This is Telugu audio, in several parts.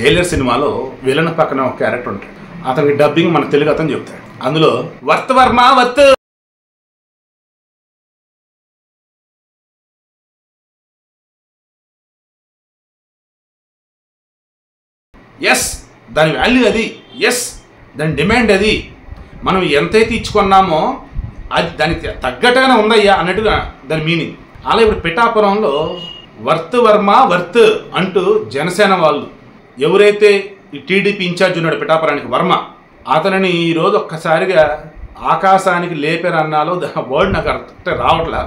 జైలర్ సినిమాలో విలన్ పక్కన ఒక క్యారెక్టర్ ఉంటాడు అతనికి డబ్బింగ్ మన తెలుగు అతను చెప్తాడు అందులో వర్త్ వర్మ వర్త్ ఎస్ దాని వాల్యూ అది ఎస్ దాని డిమాండ్ అది మనం ఎంతైతే ఇచ్చుకున్నామో అది దానికి తగ్గట్టుగానే ఉందయ్యా అన్నట్టుగా దాని మీనింగ్ అలా ఇప్పుడు పిఠాపురంలో వర్త్ వర్మ వర్త్ అంటూ జనసేన వాళ్ళు ఎవరైతే ఈ టీడీపీ ఇన్ఛార్జ్ ఉన్నాడు పిఠాపురానికి వర్మ అతనిని ఈరోజు ఒక్కసారిగా ఆకాశానికి లేపారన్నాలో దా వర్డ్ నాకు అర్థం రావట్లా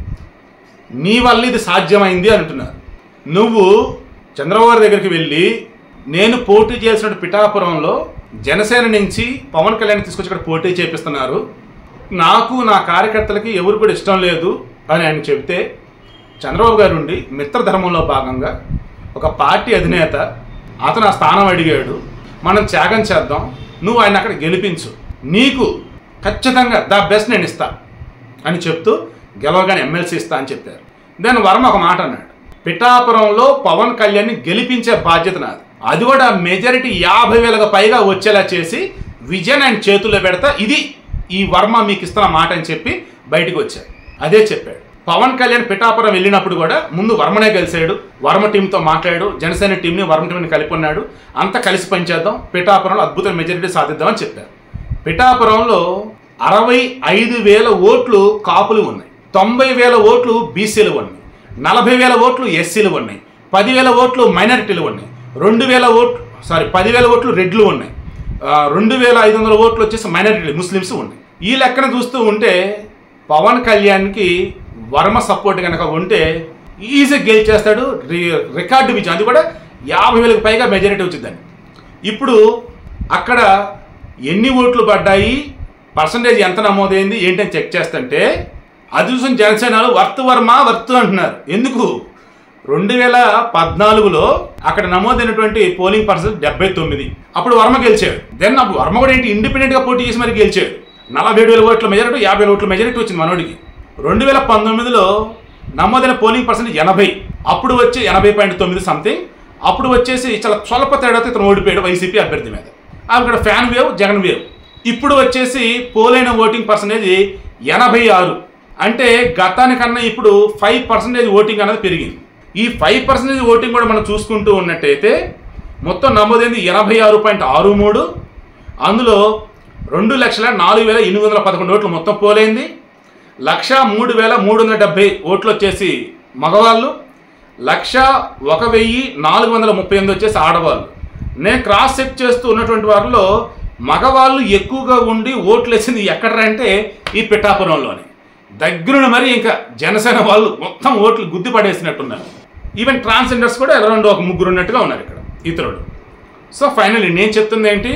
నీ వల్ల ఇది సాధ్యమైంది అంటున్నారు నువ్వు చంద్రబాబు గారి దగ్గరికి వెళ్ళి నేను పోటీ చేసిన పిఠాపురంలో జనసేన నుంచి పవన్ కళ్యాణ్ తీసుకొచ్చి ఇక్కడ పోటీ చేపిస్తున్నారు నాకు నా కార్యకర్తలకి ఎవరు కూడా ఇష్టం లేదు అని ఆయన చెబితే చంద్రబాబు గారు ఉండి మిత్రధర్మంలో భాగంగా ఒక పార్టీ అధినేత అతను ఆ స్థానం అడిగాడు మనం త్యాగం చేద్దాం నువ్వు ఆయన అక్కడ గెలిపించు నీకు ఖచ్చితంగా ద బెస్ట్ నేను ఇస్తా అని చెప్తూ గెలవగానే ఎమ్మెల్సీ ఇస్తా అని చెప్పారు దాని వర్మ ఒక మాట అన్నాడు పిఠాపురంలో పవన్ కళ్యాణ్ని గెలిపించే బాధ్యత నాది అది కూడా మెజారిటీ యాభై వేలకు పైగా వచ్చేలా చేసి విజయన్ ఆయన చేతుల్లో పెడతా ఇది ఈ వర్మ మీకు ఇస్తున్న మాట అని చెప్పి బయటకు వచ్చాడు అదే చెప్పాడు పవన్ కళ్యాణ్ పిఠాపురం వెళ్ళినప్పుడు కూడా ముందు వర్మనే కలిశాడు వర్మ టీంతో మాట్లాడాడు జనసేన టీంని వర్మ టీంని కలిపి ఉన్నాడు అంతా కలిసి పనిచేద్దాం పిఠాపురంలో అద్భుతమైన మెజారిటీ సాధిద్దామని చెప్పారు పిఠాపురంలో అరవై ఐదు వేల ఓట్లు కాపులు ఉన్నాయి తొంభై వేల ఓట్లు బీసీలు ఉన్నాయి నలభై వేల ఓట్లు ఎస్సీలు ఉన్నాయి పదివేల ఓట్లు మైనారిటీలు ఉన్నాయి రెండు వేల ఓట్లు సారీ పదివేల ఓట్లు రెడ్లు ఉన్నాయి ఆ, రెండు వేల ఐదు వందల ఓట్లు వచ్చేసి మైనారిటీలు ముస్లిమ్స్ ఉన్నాయి ఈ లెక్కన చూస్తూ ఉంటే పవన్ కళ్యాణ్కి వర్మ సపోర్ట్ కనుక ఉంటే ఈజీ గెలిచేస్తాడు రి- రికార్డు విజయం అది కూడా యాభై వేలకు పైగా మెజారిటీ వచ్చిందని ఇప్పుడు అక్కడ ఎన్ని ఓట్లు పడ్డాయి పర్సంటేజ్ ఎంత నమోదైంది ఏంటని చెక్ చేస్తుంటే అది చూసిన జనసేనలు వర్త్ వర్మ వర్త్ అంటున్నారు ఎందుకు రెండు వేల పద్నాలుగులో అక్కడ నమోదైనటువంటి పోలింగ్ పర్సెంట్ డెబ్బై తొమ్మిది అప్పుడు వర్మ గెలిచాడు దెన్ అప్పుడు వర్మ కూడా ఏంటి ఇండిపెండెంట్గా పోటీ చేసి మరి గెలిచాడు నలభై ఏడు వేల ఓట్ల మెజారిటీ యాభై వేల ఓట్ల మెజారిటీ వచ్చింది మనోడికి రెండు వేల పంతొమ్మిదిలో నమోదైన పోలింగ్ పర్సెంట్ ఎనభై అప్పుడు వచ్చి ఎనభై పాయింట్ తొమ్మిది సంథింగ్ అప్పుడు వచ్చేసి చాలా స్వల్ప తేడాతో ఇతను ఓడిపోయాడు వైసీపీ అభ్యర్థి మీద అక్కడ ఫ్యాన్ వేవ్ జగన్ వేవ్ ఇప్పుడు వచ్చేసి పోలైన ఓటింగ్ పర్సంటేజ్ ఎనభై ఆరు అంటే గతానికన్నా ఇప్పుడు ఫైవ్ పర్సెంటేజ్ ఓటింగ్ అనేది పెరిగింది ఈ ఫైవ్ పర్సెంటేజ్ ఓటింగ్ కూడా మనం చూసుకుంటూ ఉన్నట్టయితే మొత్తం నమోదైంది ఎనభై ఆరు పాయింట్ ఆరు మూడు అందులో రెండు లక్షల నాలుగు వేల ఎనిమిది వందల పదకొండు ఓట్లు మొత్తం పోలైంది లక్ష మూడు వేల మూడు వందల డెబ్బై ఓట్లు వచ్చేసి మగవాళ్ళు లక్ష ఒక వెయ్యి నాలుగు వందల ముప్పై ఎనిమిది వచ్చేసి ఆడవాళ్ళు నేను క్రాస్ చెక్ చేస్తూ ఉన్నటువంటి వారిలో మగవాళ్ళు ఎక్కువగా ఉండి ఓట్లు వేసింది ఎక్కడ అంటే ఈ పిఠాపురంలోనే దగ్గరున మరి ఇంకా జనసేన వాళ్ళు మొత్తం ఓట్లు గుద్ది పడేసినట్టున్నారు ఈవెన్ ట్రాన్స్జెండర్స్ కూడా ఎలరండు ఒక ముగ్గురు ఉన్నట్టుగా ఉన్నారు ఇక్కడ ఇతరుడు సో ఫైనల్లీ నేను చెప్తుంది ఏంటి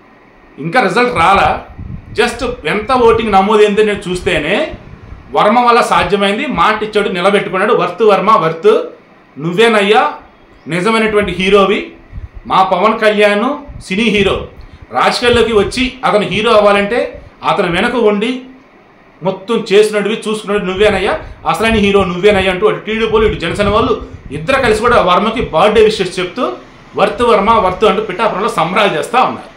ఇంకా రిజల్ట్ రాలా జస్ట్ ఎంత ఓటింగ్ నమోదైంది నేను చూస్తేనే వర్మ వల్ల సాధ్యమైంది మాట ఇచ్చాడు నిలబెట్టుకున్నాడు వర్త్ వర్మ వర్త్ నువ్వేనయ్యా నిజమైనటువంటి హీరోవి మా పవన్ కళ్యాణ్ సినీ హీరో రాజకీయాల్లోకి వచ్చి అతను హీరో అవ్వాలంటే అతను వెనక ఉండి మొత్తం చేసినట్టువి చూసుకున్నట్టు నువ్వేనయ్యా అసలైన హీరో నువ్వేనయ్యా అంటూ అటు టీడీపీలు ఇటు జనసేన వాళ్ళు ఇద్దరు కలిసి కూడా వర్మకి బర్త్డే విషెస్ చెప్తూ వర్త్ వర్మ వర్త్ అంటూ పిఠాపురంలో సంబరాలు చేస్తూ ఉన్నారు